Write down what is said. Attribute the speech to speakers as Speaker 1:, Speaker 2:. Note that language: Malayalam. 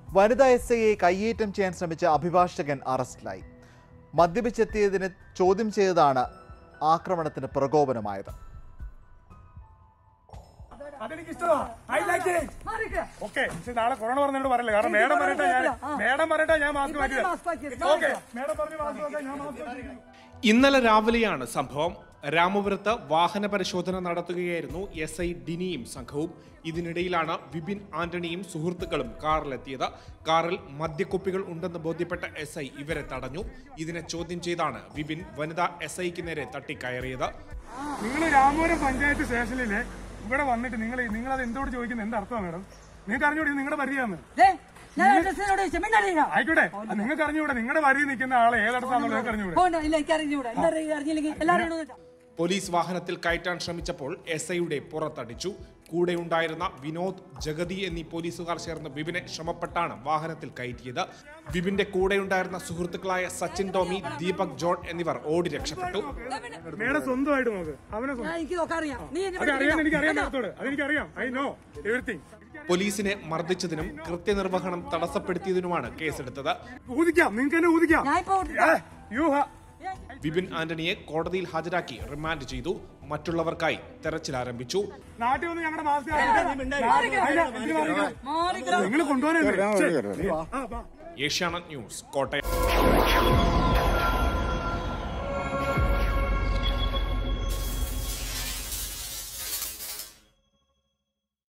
Speaker 1: വനിതാ എസ് ഐയെ കയ്യേറ്റം ചെയ്യാൻ ശ്രമിച്ച അഭിഭാഷകൻ അറസ്റ്റിലായി മദ്യപിച്ചെത്തിയതിന് ചോദ്യം ചെയ്തതാണ് ആക്രമണത്തിന് പ്രകോപനമായത്
Speaker 2: അതെനിക്ക് ഇഷ്ടമാ ഐ ലൈക്ക് ഓക്കെ പക്ഷെ നാളെ കൊറോണ പറഞ്ഞോട് പറയില്ല കാരണം മേഡം പറയട്ടെ ഞാൻ മേഡം പറയട്ടെ ഞാൻ മാസ്ക് മാറ്റിയത് ഓക്കെ മേഡം പറഞ്ഞു മാസ്ക് മാറ്റാൻ ഞാൻ മാസ്ക് മാറ്റിയിരിക്കുന്നു
Speaker 3: ഇന്നലെ രാവിലെയാണ് സംഭവം രാമപുരത്ത് വാഹന പരിശോധന നടത്തുകയായിരുന്നു എസ് ഐ ഡിനിയും സംഘവും ഇതിനിടയിലാണ് വിപിൻ ആന്റണിയും സുഹൃത്തുക്കളും കാറിലെത്തിയത് കാറിൽ മദ്യക്കുപ്പികൾ ഉണ്ടെന്ന് ബോധ്യപ്പെട്ട എസ് ഐ ഇവരെ തടഞ്ഞു ഇതിനെ ചോദ്യം ചെയ്താണ് വിപിൻ വനിതാ എസ് ഐക്ക് നേരെ തട്ടിക്കയറിയത്
Speaker 2: നിങ്ങൾ രാമപുരം പഞ്ചായത്ത് സ്റ്റേഷനിലെ ഇവിടെ വന്നിട്ട് നിങ്ങൾ നിങ്ങൾ അത് എന്തോട് ചോദിക്കുന്നത് എന്താ അർത്ഥമാണ് മേഡം നിങ്ങൾക്ക് അറിഞ്ഞൂടെ ഇത് നിങ്ങളുടെ പരിചയമാണ്
Speaker 4: ഞാൻ അഡ്രസ്സിനോട് ചോദിച്ചു മിണ്ടറിയില്ല
Speaker 2: ആയിക്കോട്ടെ അത് നിങ്ങൾക്ക് അറിഞ്ഞൂടെ നിങ്ങളുടെ വരി നിൽക്കുന്ന ആളെ ഏതടത്താണെന്നുള്ളത് നിങ്ങൾക്ക് അറിഞ്ഞൂടെ
Speaker 4: പോണ്ട ഇല്ല എനിക്ക് അറിഞ്ഞൂടാ എന്താ അറിഞ്ഞില്ലെങ്കിൽ എല്ലാവരും ഇടുന്നുണ്ട്.
Speaker 3: പോലീസ് വാഹനത്തിൽ കയറ്റാൻ ശ്രമിച്ചപ്പോൾ എസ് ഐയുടെ പുറത്തടിച്ചു കൂടെയുണ്ടായിരുന്ന വിനോദ് ജഗതി എന്നീ പോലീസുകാർ ചേർന്ന് വിപിനെ ശ്രമപ്പെട്ടാണ് വാഹനത്തിൽ കയറ്റിയത് വിപിന്റെ കൂടെയുണ്ടായിരുന്ന സുഹൃത്തുക്കളായ സച്ചിൻ ടോമി ദീപക് ജോൺ എന്നിവർ ഓടി രക്ഷപ്പെട്ടു
Speaker 2: മേഡം സ്വന്തമായിട്ട് നോക്ക് അവനെ സ്വന്തം
Speaker 4: ഞാൻ എനിക്ക് നോക്കാൻ അറിയാം നീ എന്നെ
Speaker 2: അത് അറിയാൻ എനിക്ക് അറിയാം
Speaker 4: വിളിക്കണ്ട.
Speaker 2: മേഡത്തോട് അതെനിക്കറിയാം ഐ നോ എവറിത്തിങ്
Speaker 3: പോലീസിനെ മർദ്ദിച്ചതിനും കൃത്യനിർവഹണം തടസ്സപ്പെടുത്തിയതിനുമാണ് കേസെടുത്തത്
Speaker 2: ഊതിക്കാം നിങ്ങൾക്ക് എന്നെ ഊതിക്കാം
Speaker 4: ഞാൻ ഇപ്പൊ
Speaker 2: യു
Speaker 3: വിപിൻ ആന്റണിയെ കോടതിയിൽ ഹാജരാക്കി റിമാൻഡ് ചെയ്തു മറ്റുള്ളവർക്കായി തെരച്ചിൽ ആരംഭിച്ചു
Speaker 2: നാട്ടിൽ വന്ന് ഞങ്ങളുടെ മാസ്ക്
Speaker 4: മാറിക്കോ
Speaker 2: നിങ്ങൾ കൊണ്ടുപോകാനല്ലേ
Speaker 3: ഏഷ്യാനെറ്റ് ന്യൂസ് കോട്ടയം